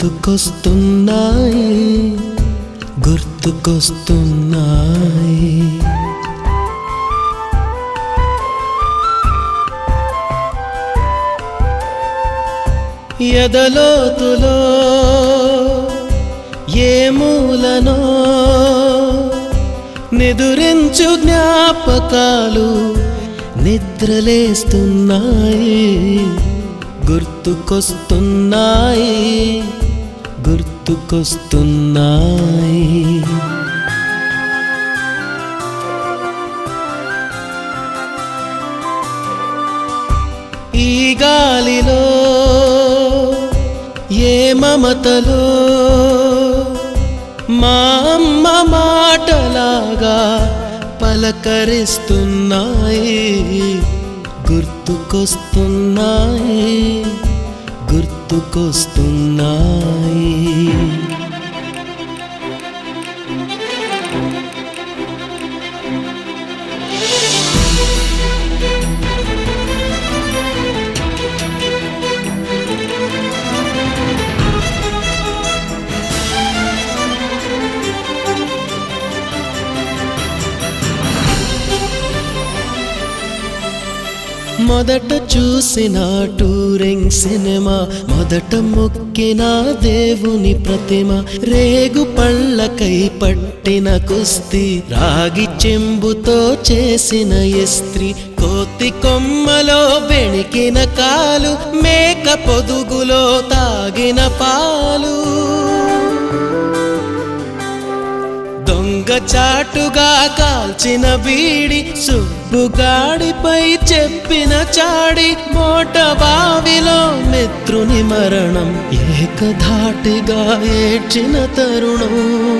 గుర్తుకొస్తున్నాయి గుర్తుకొస్తున్నాయి ఎదలోతులో ఏ మూలనో నిదురించు జ్ఞాపకాలు నిద్రలేస్తున్నాయి గుర్తుకొస్తున్నాయి గుర్తుకొస్తున్నాయి ఈ గాలిలో ఏ మమతలో మా అమ్మ మాటలాగా పలకరిస్తున్నాయి గుర్తుకొస్తున్నాయి గుర్తుకొస్తున్నాయి మొదట చూసిన టూరింగ్ సినిమా మొదట మొక్కిన దేవుని ప్రతిమ రేగు పళ్ళకై పట్టిన కుస్తీ రాగి చెంబుతో చేసిన ఇస్త్రీ కోతి కొమ్మలో బెణికిన కాలు మేక పొదుగులో తాగిన పాలు దొంగ చాటుగా కాల్చిన బీడి సుబ్బుగాడిపై చెప్పిన చాడి మోట బావిలో మిత్రుని మరణం ఏకధాటిగా ఏడ్చిన తరుణం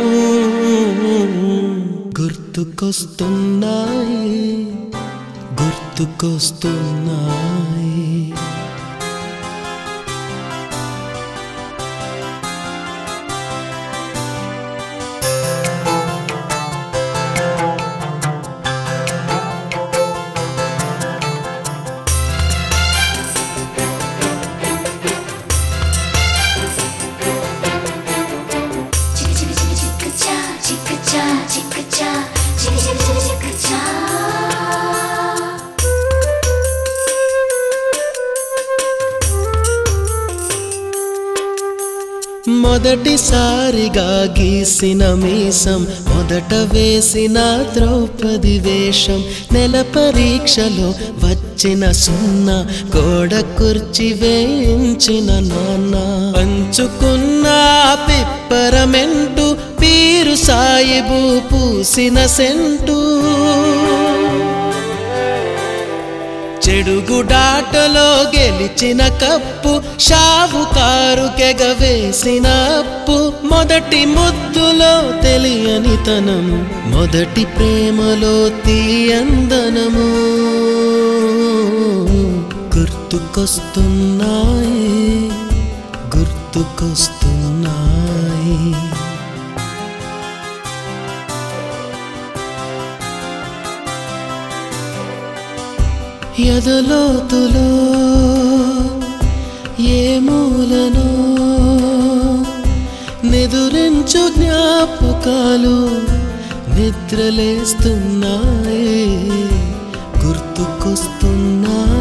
గుర్తుకొస్తున్నాయి గుర్తుకొస్తున్నాయి చిక చిక చిక చిక్కచా చిక్కచా చిక్కచా చిక చిక చిక చిక్కచా మొదటిసారిగా గీసిన మీసం మొదట వేసిన ద్రౌపది వేషం నెల పరీక్షలో వచ్చిన సున్నా గోడ కుర్చి వేయించిన నాన్న పంచుకున్న పిప్పరమెంటు పీరు సాయిబు పూసిన సెంటు చెడుగుడాటలో గెలిచిన కప్పు షావుకారు కెగవేసిన అప్పు మొదటి ముద్దులో తెలియని తనము మొదటి ప్రేమలో తీయందనము గుర్తుకొస్తున్నాయి గుర్తుకొస్తున్నాయి ఎదలోతులో ఏ మూలనో నిదురించు జ్ఞాపకాలు నిద్రలేస్తున్నాయి గుర్తుకొస్తున్నాయి